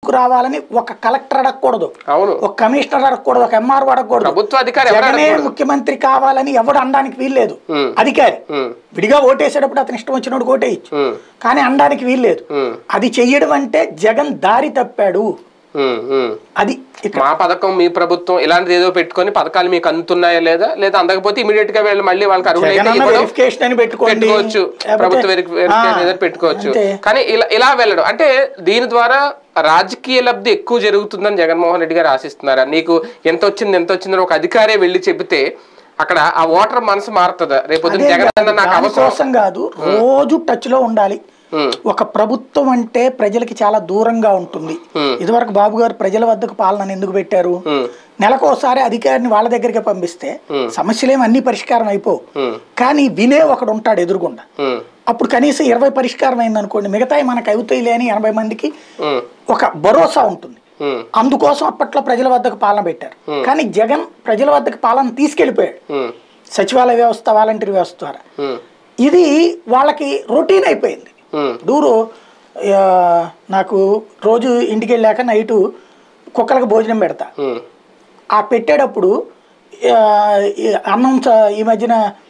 తీసుకురావాలని ఒక కలెక్టర్ అడగకూడదు అవును ఒక కమిషనర్ అడగకూడదు ఒక ఎంఆర్ఓ అడగకూడదు ప్రభుత్వ అధికారి ఎవరు జగనే అడగకూడదు. ముఖ్యమంత్రి కావాలని ఎవడు అనడానికి వీల్లేదు ఉమ్. అధికారి ఉమ్, విడిగా ఓటేసేటప్పుడు అతని ఇష్టం వచ్చినోడు ఓటేయచ్చు ఉమ్, కానీ అనడానికి వీల్లేదు ఉమ్, అది చెయ్యడం అంటే జగన్ దారి తప్పాడు ఉమ్, ఉమ్. అది ఇక్కడ మా పథకం మీ ప్రభుత్వం ఇలాంటిది ఏదో పెట్టుకొని పథకాలు మీకు అందుతున్నాయా లేదా లేదా అందకపోతే ఇమీడియట్ గా వెళ్ళి మళ్ళీ వాళ్ళకి అర్హులైతే జగనన్న ఇవ్వడం వెరిఫికేషన్ అని పెట్టుకోండి పెట్టుకోవచ్చు లేకపోతే- ప్రభుత్వ వెరిఫికేషన్ ఆ, ఏదో పెట్టుకోవచ్చు అంతే. కానీ ఇలా ఇలా వెళ్ళడం అంటే దీని ద్వారా రాజకీయ లబ్ధి ఎక్కువ జరుగుతుందని జగన్మోహన్ రెడ్డి గారు ఆశిస్తున్నారా నీకు ఎంత వచ్చింది ఎంత వచ్చిందని ఒక అధికారే వెళ్ళి చెబితే అక్కడ ఆ ఓటర్ మనసు మారుతుందా రేపు అదే జగన్ అన్న నాకు అవసరం దానికోసం కాదు రోజు టచ్ లో ఉండాలి ఉమ్, ఒక ప్రభుత్వం అంటే ప్రజలకి చాలా దూరంగా ఉంటుంది Hmm. ఇదివరకు బాబు గారు ప్రజల వద్దకు పాలన ఎందుకు పెట్టారు ఉమ్, నెలకోసారి అధికారిని వాళ్ళ దగ్గరికి పంపిస్తే సమస్యలేమి అన్ని పరిష్కారం అయిపోవు ఉమ్, కానీ వినే ఒకడు ఉంటాడు ఎదురుగుండా ఉమ్, అప్పుడు కనీసం ఇరవై పరిష్కారం అయింది అనుకోండి మిగతాయి మనకు అవుతాయిలే అని ఎనభై మందికి ఉమ్, ఒక భరోసా ఉంటుంది ఉమ్, అందుకోసం అప్పట్లో ప్రజల వద్దకు పాలన పెట్టారు కానీ జగన్ ప్రజల వద్దకు పాలన తీసుకెళ్లిపోయాడు ఉమ్, సచివాలయ వ్యవస్థ వాలంటీర్ వ్యవస్థ ద్వారా ఉమ్, ఇది వాళ్ళకి రొటీన్ అయిపోయింది ఉమ్, దూరు ఆ, నాకు రోజు ఇంటికి వెళ్ళాక నైటు కుక్కలకు భోజనం పెడతా ఉమ్, ఆ పెట్టేటప్పుడు ఆ, ఈ అన్నం చ- ఈ మధ్యన